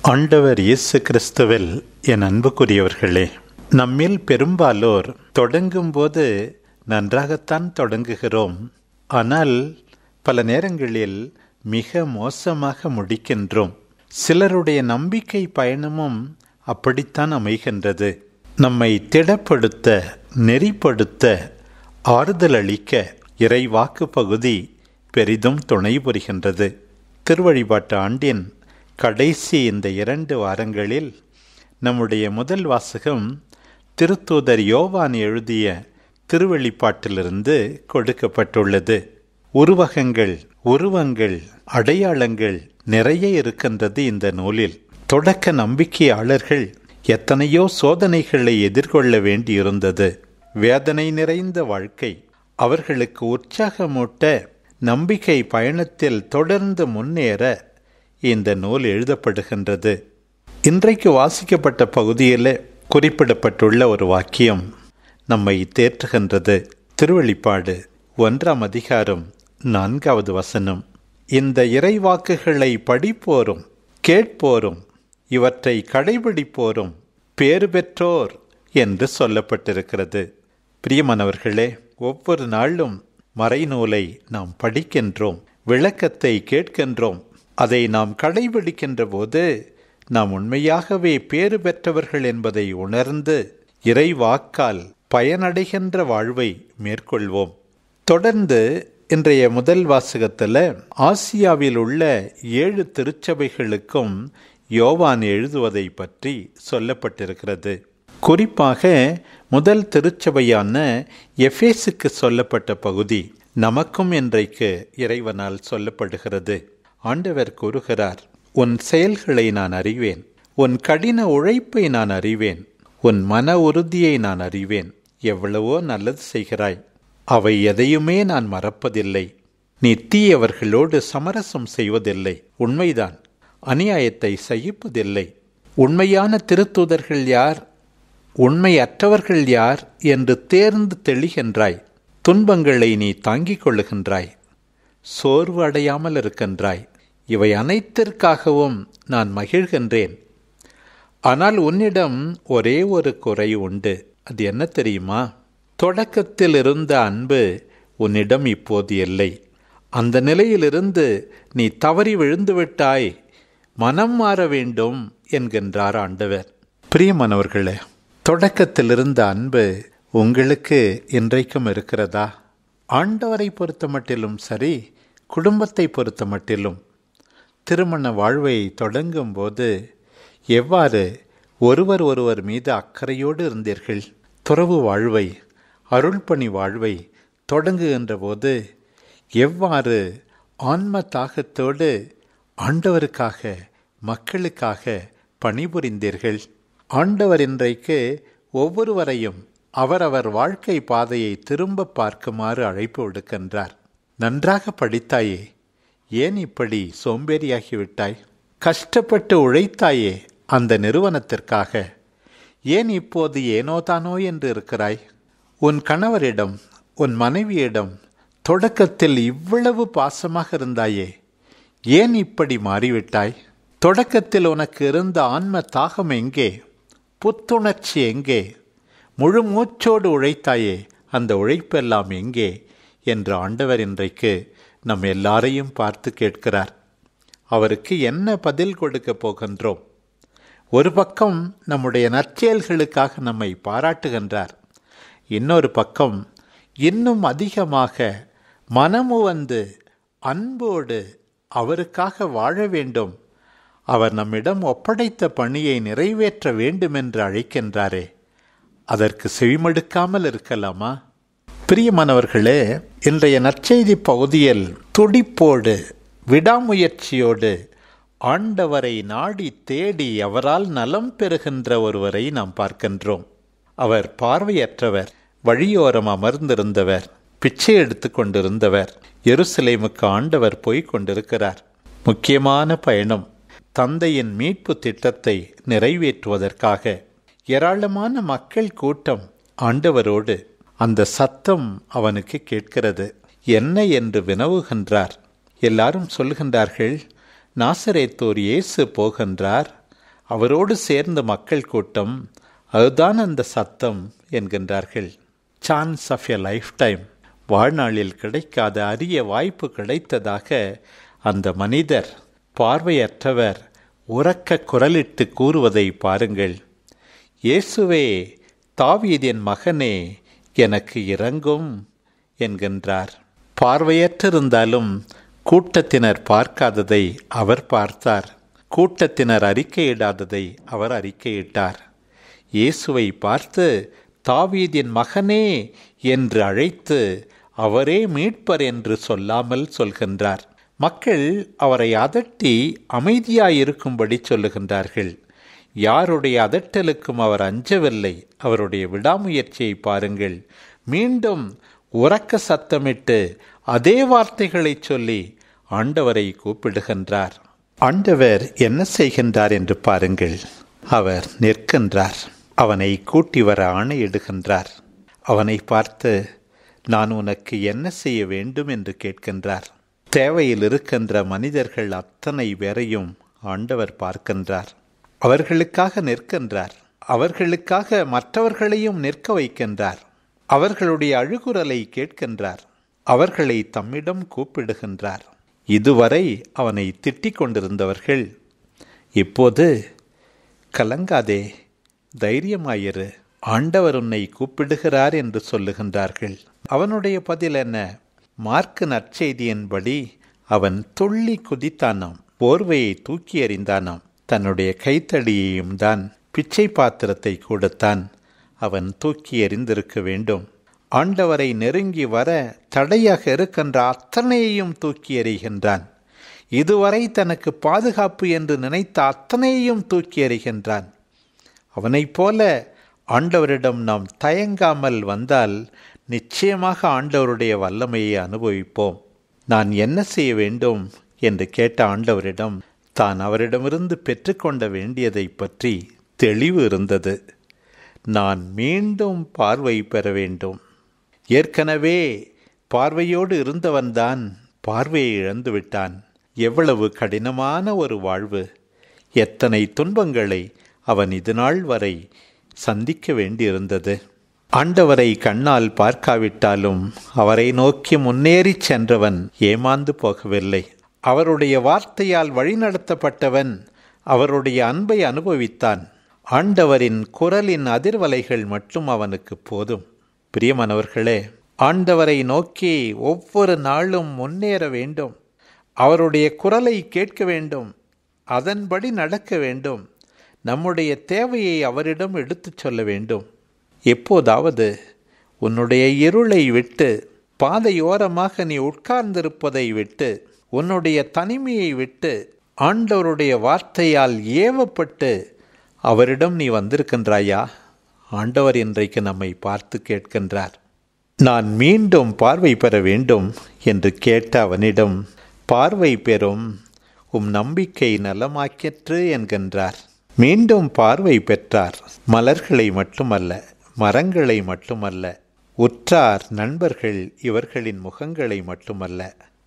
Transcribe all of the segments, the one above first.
ஆண்டவர் இயேசு கிறிஸ்துவில் என் அன்புக்குரியவர்களே நம்மில் பெரும்பாலோர் தொடங்கும்போது நன்றாகத்தான் தொடங்குகிறோம் ஆனால் பல நேரங்களில் மிக மோசமாக முடிக்கின்றோம் சிலருடைய நம்பிக்கை பயணமும் அப்படித்தான் அமைகின்றது நம்மை திடப்படுத்த நெறிப்படுத்த ஆறுதல் அளிக்க இறைவாக்கு பகுதி பெரிதும் துணை புரிகின்றது திருவழிபாட்டு ஆண்டின் கடைசி இந்த இரண்டு வாரங்களில் நம்முடைய முதல் வாசகம் திருத்தூதர் யோவான் எழுதிய திருவெளிப்பாட்டிலிருந்து கொடுக்கப்பட்டுள்ளது உருவகங்கள் உருவங்கள் அடையாளங்கள் நிறைய இருக்கின்றது இந்த நூலில் தொடக்க நம்பிக்கையாளர்கள் எத்தனையோ சோதனைகளை எதிர்கொள்ள வேண்டியிருந்தது வேதனை நிறைந்த வாழ்க்கை அவர்களுக்கு உற்சாகமூட்ட நம்பிக்கை பயணத்தில் தொடர்ந்து முன்னேற இந்த நூல் எழுதப்படுகின்றது இன்றைக்கு வாசிக்கப்பட்ட பகுதியில் குறிப்பிடப்பட்டுள்ள ஒரு வாக்கியம் நம்மை தேற்றுகின்றது திருவெளிப்பாடு ஒன்றாம் அதிகாரம் நான்காவது வசனம் இந்த இறைவாக்குகளை படிப்போரும் கேட்போரும் இவற்றை கடைபிடிப்போரும் பேறு பெற்றோர் என்று சொல்லப்பட்டிருக்கிறது பிரியமானவர்களே ஒவ்வொரு நாளும் மறைநூலை நாம் படிக்கின்றோம் விளக்கத்தை கேட்கின்றோம் அதை நாம் கடைபிடிக்கின்ற போது நாம் உண்மையாகவே பேறு பெற்றவர்கள் என்பதை உணர்ந்து இறைவாக்கால் பயனடைகின்ற வாழ்வை மேற்கொள்வோம் தொடர்ந்து இன்றைய முதல் வாசகத்தில் ஆசியாவில் உள்ள ஏழு திருச்சபைகளுக்கும் யோவான் எழுதுவதை பற்றி சொல்லப்பட்டிருக்கிறது குறிப்பாக முதல் திருச்சபையான எஃபேஸுக்கு சொல்லப்பட்ட பகுதி நமக்கும் இன்றைக்கு இறைவனால் சொல்லப்படுகிறது ஆண்டவர் கூறுகிறார் உன் செயல்களை நான் அறிவேன் உன் கடின உழைப்பை நான் அறிவேன் உன் மன உறுதியை நான் அறிவேன் எவ்வளவோ நல்லது செய்கிறாய் அவை எதையுமே நான் மறப்பதில்லை நீ தீயவர்களோடு சமரசம் செய்வதில்லை உண்மைதான் அநியாயத்தை சகிப்பதில்லை உண்மையான திருத்தூதர்கள் யார் உண்மையற்றவர்கள் யார் என்று தேர்ந்து தெளிகின்றாய் துன்பங்களை நீ தாங்கிக் கொள்ளுகின்றாய் சோர்வு அடையாமல் இருக்கின்றாய் இவை அனைத்திற்காகவும் நான் மகிழ்கின்றேன் ஆனால் உன்னிடம் ஒரே ஒரு குறை உண்டு அது என்ன தெரியுமா தொடக்கத்தில் இருந்த அன்பு உன்னிடம் இப்போது இல்லை அந்த நிலையிலிருந்து நீ தவறி விழுந்துவிட்டாய் மனம் மாற வேண்டும் என்கின்றார் ஆண்டவர் பிரியமானவர்களே தொடக்கத்தில் இருந்த அன்பு உங்களுக்கு இன்றைக்கும் இருக்கிறதா ஆண்டவரை பொறுத்த மட்டிலும் சரி குடும்பத்தை பொறுத்த மட்டிலும் திருமண வாழ்வை தொடங்கும் போது எவ்வாறு ஒருவர் ஒருவர் மீது அக்கறையோடு இருந்தீர்கள் துறவு வாழ்வை அருள்பணி வாழ்வை தொடங்குகின்ற போது எவ்வாறு ஆன்ம தாகத்தோடு ஆண்டவருக்காக மக்களுக்காக பணிபுரிந்தீர்கள் ஆண்டவர் இன்றைக்கு ஒவ்வொருவரையும் அவரவர் வாழ்க்கை பாதையை திரும்ப பார்க்குமாறு அழைப்பு விடுக்கின்றார் நன்றாக படித்தாயே ஏன் இப்படி சோம்பேறியாகிவிட்டாய் கஷ்டப்பட்டு உழைத்தாயே அந்த நிறுவனத்திற்காக ஏன் இப்போது ஏனோதானோ என்று இருக்கிறாய் உன் கணவரிடம் உன் மனைவியிடம் தொடக்கத்தில் இவ்வளவு பாசமாக இருந்தாயே ஏன் இப்படி மாறிவிட்டாய் தொடக்கத்தில் உனக்கு இருந்த ஆன்ம தாகம் எங்கே புத்துணர்ச்சி எங்கே முழு மூச்சோடு உழைத்தாயே அந்த உழைப்பெல்லாம் எங்கே என்று ஆண்டவர் இன்றைக்கு நம் எல்லாரையும் பார்த்து கேட்கிறார் அவருக்கு என்ன பதில் கொடுக்க போகின்றோம் ஒரு பக்கம் நம்முடைய நற்செயல்களுக்காக நம்மை பாராட்டுகின்றார் இன்னொரு பக்கம் இன்னும் அதிகமாக மனமு வந்து அன்போடு அவருக்காக வாழ வேண்டும் அவர் நம்மிடம் ஒப்படைத்த பணியை நிறைவேற்ற வேண்டுமென்று அழைக்கின்றாரே அதற்கு செவிமடுக்காமல் இருக்கலாமா பிரியமானவர்களே இன்றைய நற்செய்தி பகுதியில் துடிப்போடு விடாமுயற்சியோடு ஆண்டவரை நாடி தேடி அவரால் நலம் பெறுகின்ற ஒருவரை நாம் பார்க்கின்றோம் அவர் பார்வையற்றவர் வழியோரம் அமர்ந்திருந்தவர் பிச்சை எடுத்து கொண்டிருந்தவர் எருசலேமுக்கு ஆண்டவர் போய்க் கொண்டிருக்கிறார் முக்கியமான பயணம் தந்தையின் மீட்பு திட்டத்தை நிறைவேற்றுவதற்காக ஏராளமான மக்கள் கூட்டம் ஆண்டவரோடு அந்த சத்தம் அவனுக்கு கேட்கிறது என்ன என்று வினவுகின்றார் எல்லாரும் சொல்கின்றார்கள் நாசரேத்தோர் இயேசு போகின்றார் அவரோடு சேர்ந்த மக்கள் கூட்டம் அதுதான் அந்த சத்தம் என்கின்றார்கள் chance of a lifetime வாழ்நாளில் கிடைக்காத அரிய வாய்ப்பு கிடைத்ததாக அந்த மனிதர் பார்வையற்றவர் உறக்க குரலிட்டு கூறுவதை பாருங்கள் இயேசுவே தாவீதின் மகனே எனக்கு இறங்கும் என்கின்றார் பார்வையற்றிருந்தாலும் கூட்டத்தினர் பார்க்காததை அவர் பார்த்தார் கூட்டத்தினர் அறிக்கையிடாததை அவர் அறிக்கையிட்டார் இயேசுவை பார்த்து தாவீதின் மகனே என்று அழைத்து அவரே மீட்பர் என்று சொல்லாமல் சொல்கின்றார் மக்கள் அவரை அதட்டி அமைதியாயிருக்கும்படி சொல்லுகின்றார்கள் யாருடைய அதட்டலுக்கும் அவர் அஞ்சவில்லை அவருடைய விடாமுயற்சியை பாருங்கள் மீண்டும் உறக்க சத்தமிட்டு அதே வார்த்தைகளை சொல்லி ஆண்டவரை கூப்பிடுகின்றார் ஆண்டவர் என்ன செய்கின்றார் என்று பாருங்கள் அவர் நிற்கின்றார் அவனை கூட்டி வர ஆணையிடுகின்றார் அவனை பார்த்து நான் உனக்கு என்ன செய்ய வேண்டும் என்று கேட்கின்றார் தேவையில் இருக்கின்ற மனிதர்கள் அத்தனை பேரையும் ஆண்டவர் பார்க்கின்றார் அவர்களுக்காக நிற்கின்றார் அவர்களுக்காக மற்றவர்களையும் நிற்க வைக்கின்றார் அவர்களுடைய அழுகுரலை கேட்கின்றார் அவர்களை தம்மிடம் கூப்பிடுகின்றார் இதுவரை அவனை திட்டிக் கொண்டிருந்தவர்கள் இப்போது கலங்காதே தைரியமாயிரு ஆண்டவர் உன்னை கூப்பிடுகிறார் என்று சொல்லுகின்றார்கள் அவனுடைய பதில் என்ன மார்க்கு நற்செய்தியின்படி அவன் துள்ளி குதித்தானாம் போர்வையை தூக்கி எறிந்தானாம் தன்னுடைய கைத்தடியையும் தான் பிச்சை பாத்திரத்தை கொடுத்தான் அவன் தூக்கி எறிந்திருக்க வேண்டும் ஆண்டவரை நெருங்கி வர தடையாக இருக்கின்ற அத்தனையையும் தூக்கி எறிகின்றான் இதுவரை தனக்கு பாதுகாப்பு என்று நினைத்த அத்தனையையும் தூக்கி எறிகின்றான் அவனைப் போல ஆண்டவரிடம் நாம் தயங்காமல் வந்தால் நிச்சயமாக ஆண்டவருடைய வல்லமையை அனுபவிப்போம் நான் என்ன செய்ய வேண்டும் என்று கேட்ட ஆண்டவரிடம் தான் அவரிடமிருந்து பெற்றுக்கொண்ட வேண்டியதை பற்றி தெளிவு இருந்தது நான் மீண்டும் பார்வை பெற வேண்டும் ஏற்கனவே பார்வையோடு இருந்தவன்தான் பார்வையை இழந்து விட்டான் எவ்வளவு கடினமான ஒரு வாழ்வு எத்தனை துன்பங்களை அவன் இதுநாள் வரை சந்திக்க வேண்டியிருந்தது ஆண்டவரை கண்ணால் பார்க்காவிட்டாலும் அவரை நோக்கி முன்னேறி சென்றவன் ஏமாந்து போகவில்லை அவருடைய வார்த்தையால் வழிநடத்தப்பட்டவன் அவருடைய அன்பை அனுபவித்தான் ஆண்டவரின் குரலின் அதிர்வலைகள் மட்டும் அவனுக்கு போதும் பிரியமானவர்களே ஆண்டவரை நோக்கி ஒவ்வொரு நாளும் முன்னேற வேண்டும் அவருடைய குரலை கேட்க வேண்டும் அதன்படி நடக்க வேண்டும் நம்முடைய தேவையை அவரிடம் எடுத்துச் சொல்ல வேண்டும் எப்போதாவது உன்னுடைய இருளை விட்டு பாதையோரமாக நீ உட்கார்ந்திருப்பதை விட்டு உன்னுடைய தனிமையை விட்டு ஆண்டவருடைய வார்த்தையால் ஏவப்பட்டு அவரிடம் நீ வந்திருக்கின்றாயா ஆண்டவர் இன்றைக்கு நம்மை பார்த்து கேட்கின்றார் நான் மீண்டும் பார்வை பெற வேண்டும் என்று கேட்ட அவனிடம் பார்வை பெறும் உம் நம்பிக்கை நலமாக்கிற்று என்கின்றார் மீண்டும் பார்வை பெற்றார் மலர்களை மட்டுமல்ல மரங்களை மட்டுமல்ல உற்றார் நண்பர்கள் இவர்களின் முகங்களை மட்டுமல்ல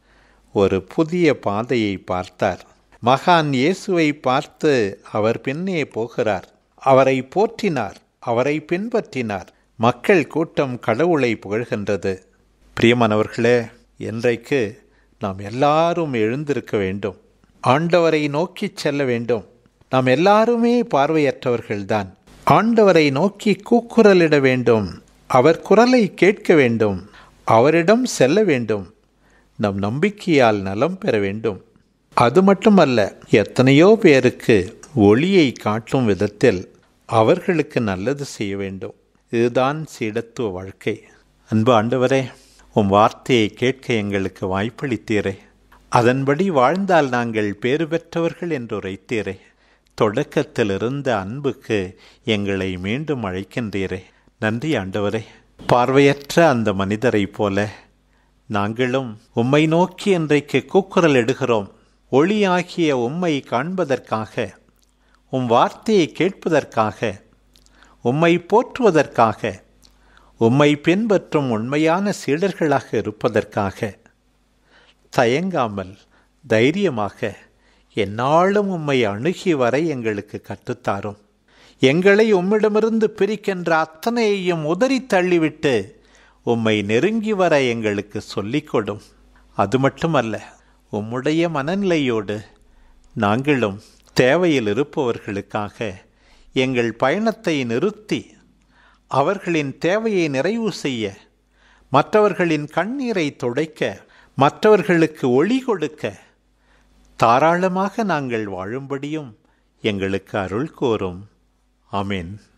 ஒரு புதிய பாதையை பார்த்தார் மகான் இயேசுவை பார்த்து அவர் பின்னே போகிறார் அவரை போற்றினார் அவரை பின்பற்றினார் மக்கள் கூட்டம் கடவுளை புகழ்கின்றது பிரியமானவர்களே என்றைக்கு நாம் எல்லாரும் எழுந்திருக்க வேண்டும் ஆண்டவரை நோக்கிச் செல்ல வேண்டும் நாம் எல்லாருமே பார்வையற்றவர்கள்தான் ஆண்டவரை நோக்கி கூக்குரலிட வேண்டும் அவர் குரலை கேட்க வேண்டும் அவரிடம் செல்ல வேண்டும் நம் நம்பிக்கையால் நலம் பெற வேண்டும் அது மட்டுமல்ல எத்தனையோ பேருக்கு ஒளியை காட்டும் விதத்தில் அவர்களுக்கு நல்லது செய்ய வேண்டும் இதுதான் சீடத்துவ வாழ்க்கை அன்பு ஆண்டவரே உம் வார்த்தையை கேட்க எங்களுக்கு வாய்ப்பளித்தீரே அதன்படி வாழ்ந்தால் நாங்கள் பேறு பெற்றவர்கள் என்று உரைத்தீரே தொடக்கத்தில் இருந்த அன்புக்கு எங்களை மீண்டும் அழைக்கின்றீரே நன்றி ஆண்டவரே பார்வையற்ற அந்த மனிதரைப் போல நாங்களும் உம்மை நோக்கி இன்றைக்கு கூக்குரல் எடுகிறோம் ஒளியாகிய உம்மை காண்பதற்காக உம் வார்த்தையை கேட்பதற்காக உம்மை போற்றுவதற்காக உம்மை பின்பற்றும் உண்மையான சீடர்களாக இருப்பதற்காக தயங்காமல் தைரியமாக எந்நாளும் உம்மை அணுகி வர எங்களுக்கு கற்றுத்தாரும் எங்களை உம்மிடமிருந்து பிரிக்கின்ற அத்தனையையும் உதறி தள்ளிவிட்டு உம்மை நெருங்கி வர எங்களுக்கு சொல்லிக் கொடும் அது மட்டுமல்ல உம்முடைய மனநிலையோடு நாங்களும் தேவையில் இருப்பவர்களுக்காக எங்கள் பயணத்தை நிறுத்தி அவர்களின் தேவையை நிறைவு செய்ய மற்றவர்களின் கண்ணீரை துடைக்க மற்றவர்களுக்கு ஒளி கொடுக்க தாராளமாக நாங்கள் வாழும்படியும் எங்களுக்கு அருள் கோரும் ஆமீன்